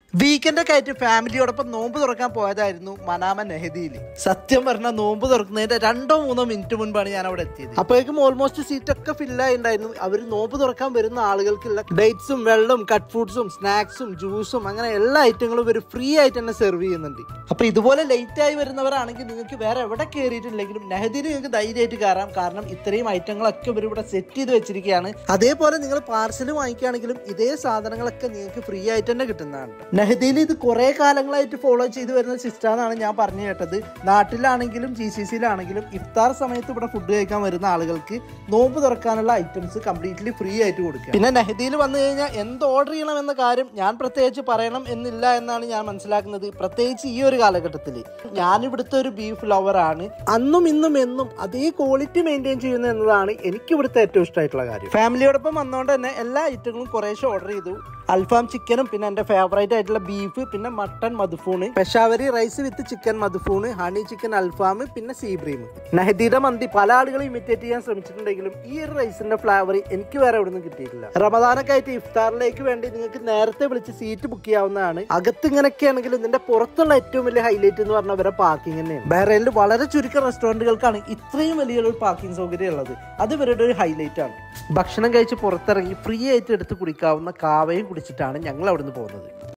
weekend ഒക്കെ ആയിട്ട് ഫാമിലിയോടൊപ്പം നോമ്പ് തുറക്കാൻ പോയതായിരുന്നു മനാമ നെഹദിയിൽ സത്യം പറഞ്ഞ നോമ്പ് തുറക്കുന്നതിന്റെ രണ്ടോ മൂന്നോ മിനിറ്റ് മുൻപാണ് ഞാൻ അവിടെ എത്തിയത് അപ്പോഴേക്കും ഓൾമോസ്റ്റ് സീറ്റ് ഒക്കെ ഫില്ലായി ഉണ്ടായിരുന്നു അവർ നോമ്പ് തുറക്കാൻ വരുന്ന ആളുകൾക്കുള്ള ഡേറ്റ്സും വെള്ളവും കട്ട് ഫ്രൂട്ട്സും സ്നാക്സും ജ്യൂസും അങ്ങനെ എല്ലാ ഐറ്റങ്ങളും ഇവർ ഫ്രീ ആയിട്ട് തന്നെ സെർവ് ചെയ്യുന്നുണ്ട് അപ്പൊ ഇതുപോലെ ലേറ്റ് ആയി വരുന്നവരാണെങ്കിൽ നിങ്ങൾക്ക് വേറെ എവിടെ കയറിയിട്ടില്ലെങ്കിലും നെഹദിയിൽ നിങ്ങൾക്ക് ധൈര്യമായിട്ട് കയറാം കാരണം ഇത്രയും ഐറ്റങ്ങളൊക്കെ ഇവർ ഇവിടെ സെറ്റ് ചെയ്ത് വെച്ചിരിക്കുകയാണ് അതേപോലെ നിങ്ങൾ പാർസൽ വാങ്ങിക്കുകയാണെങ്കിലും ഇതേ സാധനങ്ങളൊക്കെ നിങ്ങൾക്ക് ഫ്രീ ആയിട്ട് തന്നെ കിട്ടുന്നതാണ് നെഹദിയിൽ ഇത് കുറെ കാലങ്ങളായിട്ട് ഫോളോ ചെയ്ത് വരുന്ന സിസ്റ്റമാണെന്നാണ് ഞാൻ പറഞ്ഞു കേട്ടത് നാട്ടിലാണെങ്കിലും ജി സി സിയിലാണെങ്കിലും ഇഫ്താർ സമയത്ത് ഇവിടെ ഫുഡ് കഴിക്കാൻ വരുന്ന ആളുകൾക്ക് നോമ്പ് തുറക്കാനുള്ള ഐറ്റംസ് കംപ്ലീറ്റ്ലി ഫ്രീ ആയിട്ട് കൊടുക്കുക പിന്നെ നെഹദിയിൽ വന്നു കഴിഞ്ഞാൽ എന്ത് ഓർഡർ ചെയ്യണം എന്ന കാര്യം ഞാൻ പ്രത്യേകിച്ച് പറയണം എന്നില്ല എന്നാണ് ഞാൻ മനസ്സിലാക്കുന്നത് പ്രത്യേകിച്ച് ഈ ഒരു കാലഘട്ടത്തിൽ ഞാൻ ഇവിടുത്തെ ഒരു ബീഫ് ലവർ ആണ് അന്നും ഇന്നും എന്നും അതേ ക്വാളിറ്റി മെയിൻറ്റെയിൻ ചെയ്യുന്നു എന്നതാണ് എനിക്ക് ഇവിടുത്തെ ഏറ്റവും ഇഷ്ടമായിട്ടുള്ള കാര്യം ഫാമിലിയോടൊപ്പം വന്നുകൊണ്ട് തന്നെ എല്ലാ ഐറ്റങ്ങളും കുറേശ്ശെ ഓർഡർ ചെയ്തു അൽഫാം ചിക്കനും പിന്നെ എൻ്റെ ഫേവറേറ്റ് ആയിട്ടുള്ള ബീഫ് പിന്നെ മട്ടൺ മധുഫൂണ് പെഷാവരി റൈസ് വിത്ത് ചിക്കൻ മധുഫൂണ് ഹണി ചിക്കൻ അൽഫാം പിന്നെ സീബ്രീം നഹദിയുടെ മന്തി പല ആളുകളും ഇമിറ്റേറ്റ് ചെയ്യാൻ ശ്രമിച്ചിട്ടുണ്ടെങ്കിലും ഈ ഒരു റൈസിന്റെ ഫ്ലേവർ എനിക്ക് വേറെ എവിടെ നിന്നും കിട്ടിയിട്ടില്ല റമദാനൊക്കെ ആയിട്ട് ഇഫ്താറിലേക്ക് വേണ്ടി നിങ്ങൾക്ക് നേരത്തെ വിളിച്ച് സീറ്റ് ബുക്ക് ചെയ്യാവുന്നതാണ് അകത്ത് ഇങ്ങനെയൊക്കെയാണെങ്കിലും ഇതിന്റെ പുറത്തുള്ള ഏറ്റവും വലിയ ഹൈലൈറ്റ് എന്ന് പറഞ്ഞാൽ അവരെ പാർക്കിംഗ് തന്നെയാണ് ബഹ്റൈനിൽ വളരെ ചുരുക്കം റെസ്റ്റോറന്റുകൾക്കാണ് ഇത്രയും വലിയൊരു പാർക്കിംഗ് സൗകര്യം ഉള്ളത് അത് ഇവരുടെ ഒരു ഹൈലൈറ്റ് ആണ് ഭക്ഷണം കഴിച്ച് പുറത്തിറങ്ങി ഫ്രീ ആയിട്ട് എടുത്ത് കുടിക്കാവുന്ന കാവയും കുടിച്ചിട്ടാണ് ഞങ്ങൾ അവിടുന്ന് പോകുന്നത്